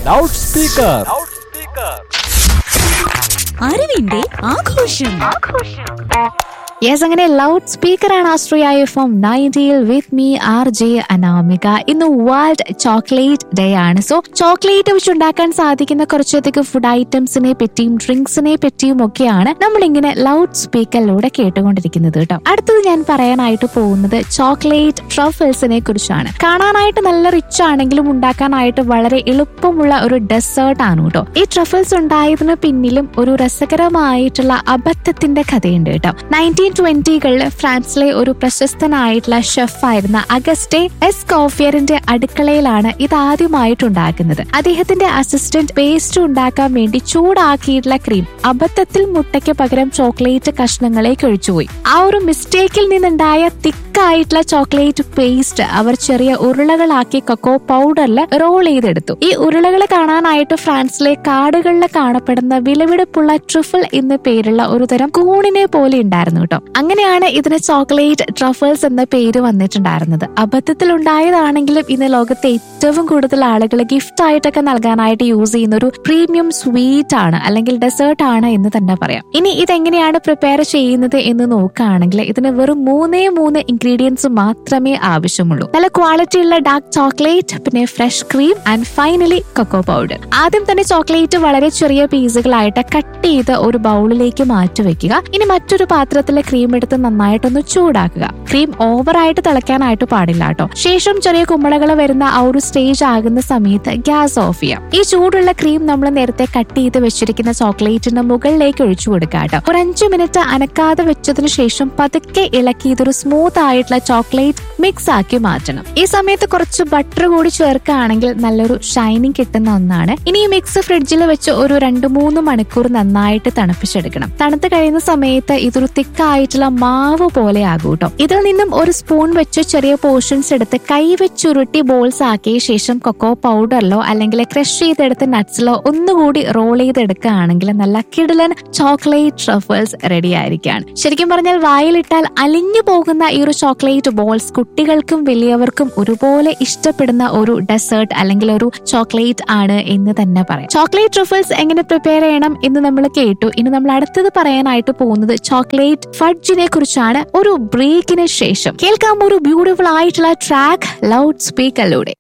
loud speaker അറിവിന്റെ ആഘോഷം yes അങ്ങനെ ലൗഡ് സ്പീക്കറാണ് ആശ്രയ എഫ് എം നയൻറ്റിയിൽ with me R J Anamika ഇന്ന് വേൾഡ് ചോക്ലേറ്റ് ഡേ ആണ് സോ ചോക്ലേറ്റ് വെച്ചുണ്ടാക്കാൻ സാധിക്കുന്ന കുറച്ചധികം ഫുഡ് ഐറ്റംസിനെ പറ്റിയും ഡ്രിങ്ക്സിനെ പറ്റിയും ഒക്കെയാണ് നമ്മളിങ്ങനെ ലൗഡ് സ്പീക്കറിലൂടെ കേട്ടുകൊണ്ടിരിക്കുന്നത് കേട്ടോ അടുത്തത് ഞാൻ പറയാനായിട്ട് പോകുന്നത് ചോക്ലേറ്റ് ട്രഫിൾസിനെ കുറിച്ചാണ് കാണാനായിട്ട് നല്ല റിച്ച് ആണെങ്കിലും ഉണ്ടാക്കാനായിട്ട് വളരെ എളുപ്പമുള്ള ഒരു ഡെസേർട്ട് ആണ് കേട്ടോ ഈ ട്രഫിൾസ് ഉണ്ടായതിന് പിന്നിലും ഒരു രസകരമായിട്ടുള്ള അബദ്ധത്തിന്റെ കഥയുണ്ട് കേട്ടോ നയൻറ്റീൻ ട്വന്റികളിൽ ഫ്രാൻസിലെ ഒരു പ്രശസ്തനായിട്ടുള്ള ഷെഫായിരുന്ന അഗസ്റ്റെ എസ് കോഫിയറിന്റെ അടുക്കളയിലാണ് ഇത് ആദ്യമായിട്ട് ഉണ്ടാക്കുന്നത് അദ്ദേഹത്തിന്റെ അസിസ്റ്റന്റ് പേസ്റ്റ് ഉണ്ടാക്കാൻ വേണ്ടി ചൂടാക്കിയിട്ടുള്ള ക്രീം അബദ്ധത്തിൽ മുട്ടയ്ക്ക് പകരം ചോക്ലേറ്റ് കഷ്ണങ്ങളേക്ക് ഒഴിച്ചുപോയി ആ ഒരു മിസ്റ്റേക്കിൽ നിന്നുണ്ടായ തിക്കായിട്ടുള്ള ചോക്ലേറ്റ് പേസ്റ്റ് അവർ ചെറിയ ഉരുളകളാക്കി കൊക്കോ പൗഡറിൽ റോൾ ചെയ്തെടുത്തു ഈ ഉരുളകൾ കാണാനായിട്ട് ഫ്രാൻസിലെ കാടുകളിൽ കാണപ്പെടുന്ന വിലപിടിപ്പുള്ള ട്രിഫിൾ എന്ന പേരുള്ള ഒരു തരം കൂണിനെ പോലെ ഉണ്ടായിരുന്നു കേട്ടോ അങ്ങനെയാണ് ഇതിന് ചോക്ലേറ്റ് ട്രഫിൾസ് എന്ന പേര് വന്നിട്ടുണ്ടായിരുന്നത് അബദ്ധത്തിൽ ഉണ്ടായതാണെങ്കിലും ഇന്ന് ലോകത്തെ ഏറ്റവും കൂടുതൽ ആളുകൾ ഗിഫ്റ്റ് ആയിട്ടൊക്കെ നൽകാനായിട്ട് യൂസ് ചെയ്യുന്ന ഒരു പ്രീമിയം സ്വീറ്റ് ആണ് അല്ലെങ്കിൽ ഡെസേർട്ട് ആണ് എന്ന് തന്നെ പറയാം ഇനി ഇതെങ്ങനെയാണ് പ്രിപ്പയർ ചെയ്യുന്നത് എന്ന് നോക്കുകയാണെങ്കിൽ ഇതിന് വെറും മൂന്നേ മൂന്ന് ഇൻഗ്രീഡിയൻസ് മാത്രമേ ആവശ്യമുള്ളൂ നല്ല ക്വാളിറ്റിയുള്ള ഡാർക്ക് ചോക്ലേറ്റ് പിന്നെ fresh cream and finally cocoa powder ആദ്യം തന്നെ ചോക്ലേറ്റ് വളരെ ചെറിയ പീസുകളായിട്ട് കട്ട് ചെയ്ത് ഒരു ബൗളിലേക്ക് മാറ്റി വെക്കുക ഇനി മറ്റൊരു പാത്രത്തിൽ ക്രീം എടുത്ത് നന്നായിട്ടൊന്ന് ചൂടാക്കുക ക്രീം ഓവറായിട്ട് തിളയ്ക്കാനായിട്ട് പാടില്ല കേട്ടോ ശേഷം ചെറിയ കുമ്പളകൾ വരുന്ന ആ ഒരു സ്റ്റേജ് ആകുന്ന സമയത്ത് ഗ്യാസ് ഓഫ് ചെയ്യാം ഈ ചൂടുള്ള ക്രീം നമ്മൾ നേരത്തെ കട്ട് ചെയ്ത് വെച്ചിരിക്കുന്ന ചോക്ലേറ്റിന് മുകളിലേക്ക് ഒഴിച്ചു കൊടുക്കുക കേട്ടോ ഒരു അഞ്ചു മിനിറ്റ് അനക്കാതെ വെച്ചതിന് ശേഷം പതുക്കെ ഇളക്കി ഇതൊരു സ്മൂത്ത് ആയിട്ടുള്ള ചോക്ലേറ്റ് മിക്സ് ആക്കി മാറ്റണം ഈ സമയത്ത് കുറച്ച് ബട്ടർ കൂടി ചേർക്കുകയാണെങ്കിൽ നല്ലൊരു ഷൈനിങ് കിട്ടുന്ന ഒന്നാണ് ഇനി ഈ മിക്സ് ഫ്രിഡ്ജിൽ വെച്ച് ഒരു രണ്ട് മൂന്ന് മണിക്കൂർ നന്നായിട്ട് തണുപ്പിച്ചെടുക്കണം തണുത്ത് കഴിയുന്ന സമയത്ത് ഇതൊരു തിക്കായിട്ടുള്ള മാവ് പോലെ ആകും കേട്ടോ ഇതിൽ നിന്നും ഒരു സ്പൂൺ വെച്ച് ചെറിയ പോർഷൻസ് എടുത്ത് കൈ വെച്ചുരുട്ടി ബോൾസ് ആക്കിയ ശേഷം കൊക്കോ പൗഡറിലോ അല്ലെങ്കിൽ ക്രഷ് ചെയ്തെടുത്ത നട്ട്സിലോ ഒന്നുകൂടി റോൾ ചെയ്തെടുക്കുകയാണെങ്കിൽ നല്ല കിടിലൻ ചോക്ലേറ്റ് ട്രഫിൾസ് റെഡി ആയിരിക്കുകയാണ് ശരിക്കും പറഞ്ഞാൽ വായിലിട്ടാൽ അലിഞ്ഞു പോകുന്ന ഈ ഒരു ചോക്ലേറ്റ് ബോൾസ് കുട്ടികൾക്കും വലിയവർക്കും ഒരുപോലെ ഇഷ്ടപ്പെടുന്ന ഒരു ഡെസേർട്ട് അല്ലെങ്കിൽ ഒരു ചോക്ലേറ്റ് ആണ് എന്ന് തന്നെ പറയാം ചോക്ലേറ്റ് ട്രഫിൾസ് എങ്ങനെ പ്രിപ്പയർ ചെയ്യണം എന്ന് നമ്മൾ കേട്ടു ഇനി നമ്മൾ അടുത്തത് പറയാനായിട്ട് പോകുന്നത് ചോക്ലേറ്റ് ഫഡ്ജിനെ കുറിച്ചാണ് ഒരു ബ്രേക്കിന് ശേഷം കേൾക്കാം ഒരു ബ്യൂട്ടിഫുൾ ആയിട്ടുള്ള ട്രാക്ക് ലൗഡ് സ്പീക്കറിലൂടെ